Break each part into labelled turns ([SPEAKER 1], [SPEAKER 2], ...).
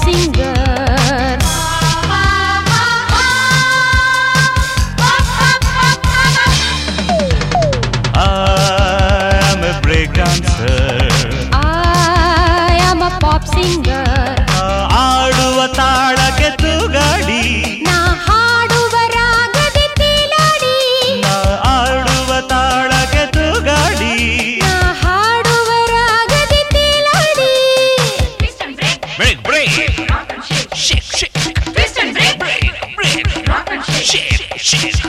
[SPEAKER 1] singer.
[SPEAKER 2] I am a break dancer.
[SPEAKER 1] I am a pop singer.
[SPEAKER 2] ಆಡುವ ತಾಳಕ್ಕೆ ತೂಗಾಡಿ
[SPEAKER 1] ನಾ ಹಾಡುವ ರಾಗದ ತೇಲಾಡಿ
[SPEAKER 2] ನಾ ಆಡುವ ತಾಳಕ್ಕೆ ತೂಗಾಡಿ
[SPEAKER 1] ನಾ ಹಾಡುವ ರಾಗದ ತೇಲಾಡಿ
[SPEAKER 3] Twist and break,
[SPEAKER 2] break break
[SPEAKER 3] rock and shake.
[SPEAKER 2] Shake shake
[SPEAKER 3] Twist and break,
[SPEAKER 2] break break
[SPEAKER 3] rock and shake.
[SPEAKER 2] Shake shake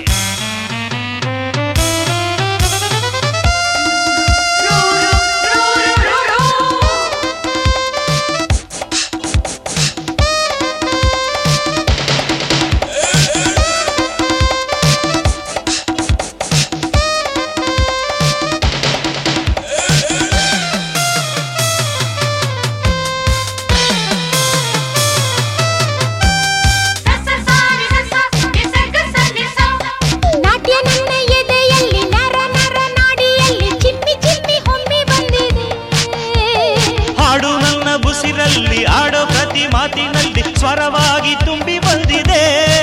[SPEAKER 1] ನಾಟ್ಯ ನನ್ನ ಎದೆಯಲ್ಲಿ ನರ ನರ ನಾಡಿಯಲ್ಲಿ ಚಿಮ್ಮಿ ಚಿಮ್ಮಿ ಹೊಮ್ಮಿ ಬಂದಿದೆ
[SPEAKER 2] ಹಾಡು ನನ್ನ ಬುಸಿರಲ್ಲಿ ಆಡೋ ಪ್ರತಿ ಮಾತಿನಲ್ಲಿ ಸ್ವರವಾಗಿ ತುಂಬಿ ಬಂದಿದೆ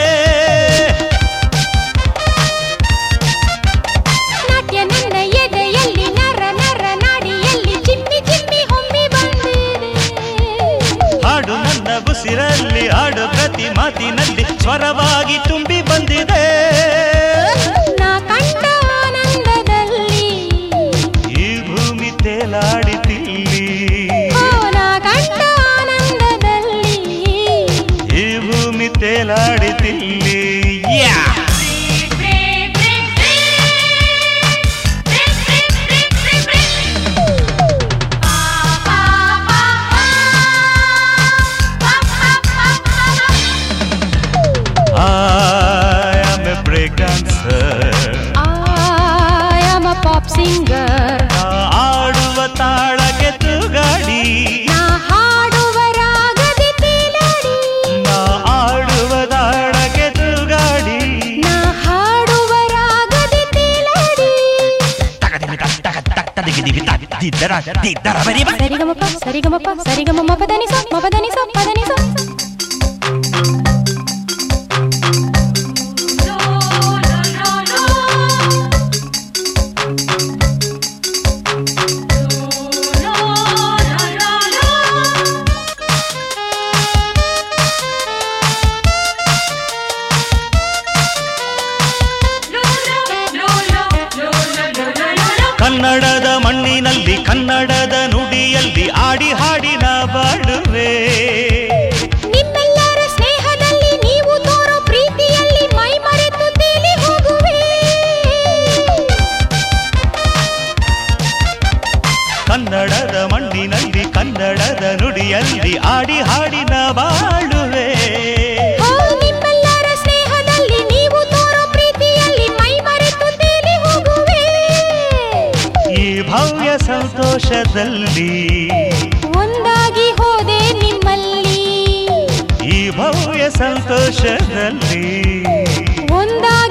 [SPEAKER 1] ನಾಟ್ಯ ನನ್ನ ಎದೆಯಲ್ಲಿ ನರ ನರ ನಾಡಿಯಲ್ಲಿ ಚಿಮ್ಮಿ ಚಿಮ್ಮಿ ಹೊಮ್ಮಿ ಬಂದಿದೆ
[SPEAKER 2] ಹಾಡು ನನ್ನ ಬುಸಿರಲ್ಲಿ ಆಡೋ ಪ್ರತಿ ಮಾತಿನಲ್ಲಿ ಸ್ವರವಾಗಿ ತುಂಬಿ ಬಂದಿದೆ
[SPEAKER 1] ನಾ ಕಂಡ ಆನಂದದಲ್ಲಿ
[SPEAKER 2] ಈ ಭೂಮಿ ತೇಲಾಡಿತಿಲ್ಲಿ
[SPEAKER 1] ಓ ನಾ ಕಂಡ ಆನಂದದಲ್ಲಿ
[SPEAKER 2] ಈ ಭೂಮಿ ತೇಲಾಡಿತಿಲ್ಲಿ ಯಾ I am a break dancer.
[SPEAKER 1] I am a pop singer.
[SPEAKER 2] ನಾ ಆಡುವ ತಾಳಕ್ಕೆ ತೂಗಾಡಿ
[SPEAKER 1] ನಾ ಹಾಡುವ ರಾಗದ ತೇಲಾಡಿ
[SPEAKER 2] ನಾ ಆಡುವ ತಾಳಕ್ಕೆ ತೂಗಾಡಿ
[SPEAKER 1] ನಾ ಹಾಡುವ ರಾಗದ ತೇಲಾಡಿ ಸರಿಗಮಪ ಸರಿಗಮಪ ಸರಿಗಮ ಪದನಿಸ ಮಪದನಿಸ ಪದನಿಸ
[SPEAKER 2] ಕನ್ನಡದ ಮಣ್ಣಿನಲ್ಲಿ ಕನ್ನಡದ ನುಡಿಯಲ್ಲಿ ಆಡಿ ಹಾಡಿನ ಬಾಡುವೆ
[SPEAKER 1] ನಿಮ್ಮೆಲ್ಲರ ಸ್ನೇಹದಲ್ಲಿ ನೀವು ತೋರೋ ಪ್ರೀತಿಯಲ್ಲಿ ಮೈ ಮರೆತು ತೇಲಿ ಹೋಗುವೆ
[SPEAKER 2] ಕನ್ನಡದ ಮಣ್ಣಿನಲ್ಲಿ ಕನ್ನಡದ ನುಡಿಯಲ್ಲಿ ಆಡಿ ಹಾಡಿನ ಬಾಳುವೆ
[SPEAKER 1] ಓ ನಿಮ್ಮೆಲ್ಲರ ಸ್ನೇಹದಲ್ಲಿ ನೀವು ತೋರೋ ಪ್ರೀತಿಯಲ್ಲಿ ಮೈ ಮರೆತು ತೇಲಿ ಹೋಗುವೆ
[SPEAKER 2] ಈ ಭವ್ಯ ಸಂತೋಷದಲ್ಲಿ
[SPEAKER 1] ಒಂದಾಗಿ ಹೋದೆ ನಿಮ್ಮಲ್ಲಿ
[SPEAKER 2] ಈ ಭವ್ಯ ಸಂತೋಷದಲ್ಲಿ
[SPEAKER 1] ಒಂದಾಗಿ